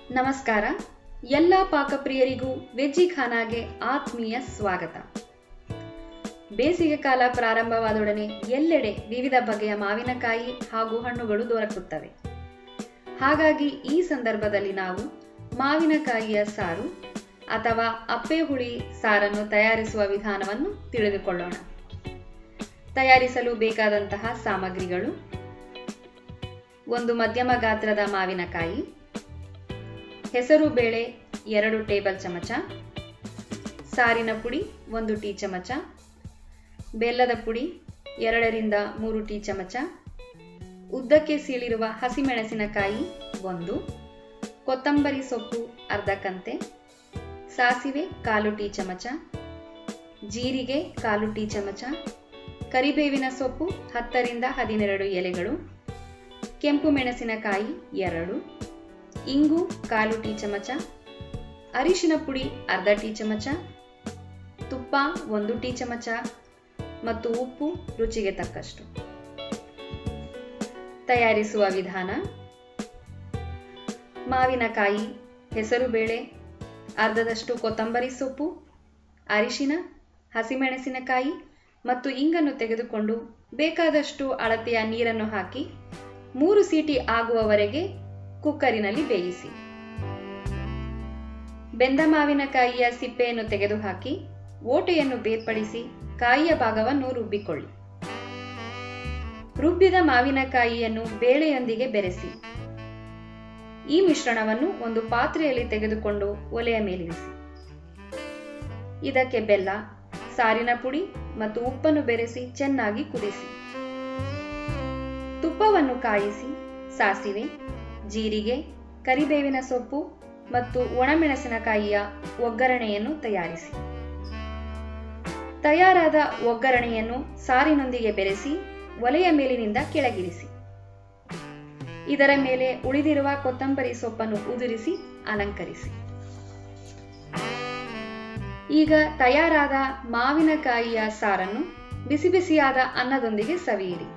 ನಮಸ್ಕಾರ ಎಲ್ಲ ಪಾಕಪ್ರಿಯರಿಗೂ ವೆಜ್ಜಿ ಖಾನಾಗೆ ಆತ್ಮೀಯ ಸ್ವಾಗತ ಬೇಸಿಗೆ ಕಾಲ ಪ್ರಾರಂಭವಾದೊಡನೆ ಎಲ್ಲೆಡೆ ವಿವಿಧ ಬಗೆಯ ಮಾವಿನಕಾಯಿ ಹಾಗೂ ಹಣ್ಣುಗಳು ದೊರಕುತ್ತವೆ ಹಾಗಾಗಿ ಈ ಸಂದರ್ಭದಲ್ಲಿ ನಾವು ಮಾವಿನಕಾಯಿಯ ಸಾರು ಅಥವಾ ಅಪ್ಪೆ ಹುಳಿ ಸಾರನ್ನು ತಯಾರಿಸುವ ವಿಧಾನವನ್ನು ತಿಳಿದುಕೊಳ್ಳೋಣ ತಯಾರಿಸಲು ಬೇಕಾದಂತಹ ಸಾಮಗ್ರಿಗಳು ಒಂದು ಮಧ್ಯಮ ಗಾತ್ರದ ಮಾವಿನಕಾಯಿ ಹೆಸರು ಬೇಳೆ ಎರಡು ಟೇಬಲ್ ಚಮಚ ಸಾರಿನ ಪುಡಿ ಒಂದು ಟೀ ಚಮಚ ಬೆಲ್ಲದ ಪುಡಿ ಎರಡರಿಂದ ಮೂರು ಟೀ ಚಮಚ ಉದ್ದಕ್ಕೆ ಸೀಳಿರುವ ಹಸಿಮೆಣಸಿನಕಾಯಿ ಒಂದು ಕೊತ್ತಂಬರಿ ಸೊಪ್ಪು ಅರ್ಧ ಕಂತೆ ಸಾಸಿವೆ ಕಾಲು ಟೀ ಚಮಚ ಜೀರಿಗೆ ಕಾಲು ಟೀ ಚಮಚ ಕರಿಬೇವಿನ ಸೊಪ್ಪು ಹತ್ತರಿಂದ ಹದಿನೆರಡು ಎಲೆಗಳು ಕೆಂಪು ಮೆಣಸಿನಕಾಯಿ ಎರಡು ಇಂಗು ಕಾಲು ಟೀ ಚಮಚ ಅರಿಶಿನ ಪುಡಿ ಅರ್ಧ ಟೀ ಚಮಚ ತುಪ್ಪ ಒಂದು ಟೀ ಚಮಚ ಮತ್ತು ಉಪ್ಪು ರುಚಿಗೆ ತಕ್ಕಷ್ಟು ತಯಾರಿಸುವ ವಿಧಾನ ಮಾವಿನಕಾಯಿ ಹೆಸರುಬೇಳೆ ಅರ್ಧದಷ್ಟು ಕೊತ್ತಂಬರಿ ಸೊಪ್ಪು ಅರಿಶಿನ ಹಸಿಮೆಣಸಿನಕಾಯಿ ಮತ್ತು ಇಂಗನ್ನು ತೆಗೆದುಕೊಂಡು ಬೇಕಾದಷ್ಟು ಅಳತೆಯ ನೀರನ್ನು ಹಾಕಿ ಮೂರು ಸೀಟಿ ಆಗುವವರೆಗೆ ಕುಕ್ಕರಿನಲ್ಲಿ ಬೇಯಿಸಿ ಬೆಂದ ಮಾವಿನಕಾಯಿಯ ಸಿಪ್ಪೆಯನ್ನು ತೆಗೆದುಹಾಕಿ ಓಟೆಯನ್ನು ಬೇರ್ಪಡಿಸಿ ಕಾಯಿಯ ಭಾಗವನ್ನು ರುಬ್ಬಿಕೊಳ್ಳಿ ರುಬ್ಬಿದ ಮಾವಿನಕಾಯಿಯನ್ನು ಬೇಳೆಯೊಂದಿಗೆ ಬೆರೆಸಿ ಈ ಮಿಶ್ರಣವನ್ನು ಒಂದು ಪಾತ್ರೆಯಲ್ಲಿ ತೆಗೆದುಕೊಂಡು ಒಲೆಯ ಮೇಲಿರಿಸಿ ಇದಕ್ಕೆ ಬೆಲ್ಲ ಸಾರಿನ ಪುಡಿ ಮತ್ತು ಉಪ್ಪನ್ನು ಬೆರೆಸಿ ಚೆನ್ನಾಗಿ ಕುದಿಸಿ ತುಪ್ಪವನ್ನು ಕಾಯಿಸಿ ಸಾಸಿವೆ ಜೀರಿಗೆ ಕರಿಬೇವಿನ ಸೊಪ್ಪು ಮತ್ತು ಒಣಮೆಣಸಿನಕಾಯಿಯ ಒಗ್ಗರಣೆಯನ್ನು ತಯಾರಿಸಿ ತಯಾರಾದ ಒಗ್ಗರಣೆಯನ್ನು ಸಾರಿನೊಂದಿಗೆ ಬೆರೆಸಿ ಒಲೆಯ ಮೇಲಿನಿಂದ ಕೆಳಗಿರಿಸಿ ಇದರ ಮೇಲೆ ಉಳಿದಿರುವ ಕೊತ್ತಂಬರಿ ಸೊಪ್ಪನ್ನು ಉದುರಿಸಿ ಅಲಂಕರಿಸಿ ಈಗ ತಯಾರಾದ ಮಾವಿನಕಾಯಿಯ ಸಾರನ್ನು ಬಿಸಿ ಬಿಸಿಯಾದ ಅನ್ನದೊಂದಿಗೆ ಸವಿಯಿರಿ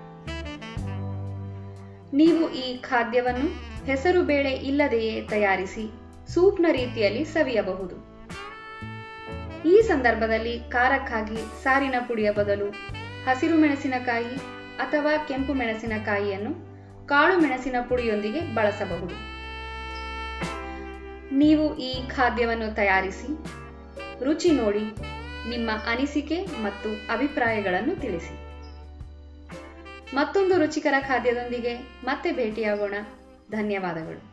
ನೀವು ಈ ಖಾದ್ಯವನ್ನು ಹೆಸರು ಬೇಳೆ ಇಲ್ಲದೆಯೇ ತಯಾರಿಸಿ ಸೂಪ್ನ ರೀತಿಯಲ್ಲಿ ಸವಿಯಬಹುದು ಈ ಸಂದರ್ಭದಲ್ಲಿ ಖಾರಕ್ಕಾಗಿ ಸಾರಿನ ಪುಡಿಯ ಬದಲು ಹಸಿರು ಮೆಣಸಿನಕಾಯಿ ಅಥವಾ ಕೆಂಪು ಮೆಣಸಿನಕಾಯಿಯನ್ನು ಕಾಳು ಮೆಣಸಿನ ಪುಡಿಯೊಂದಿಗೆ ಬಳಸಬಹುದು ನೀವು ಈ ಖಾದ್ಯವನ್ನು ತಯಾರಿಸಿ ರುಚಿ ನೋಡಿ ನಿಮ್ಮ ಅನಿಸಿಕೆ ಮತ್ತು ಅಭಿಪ್ರಾಯಗಳನ್ನು ತಿಳಿಸಿ ಮತ್ತೊಂದು ರುಚಿಕರ ಖಾದ್ಯದೊಂದಿಗೆ ಮತ್ತೆ ಭೇಟಿಯಾಗೋಣ ಧನ್ಯವಾದಗಳು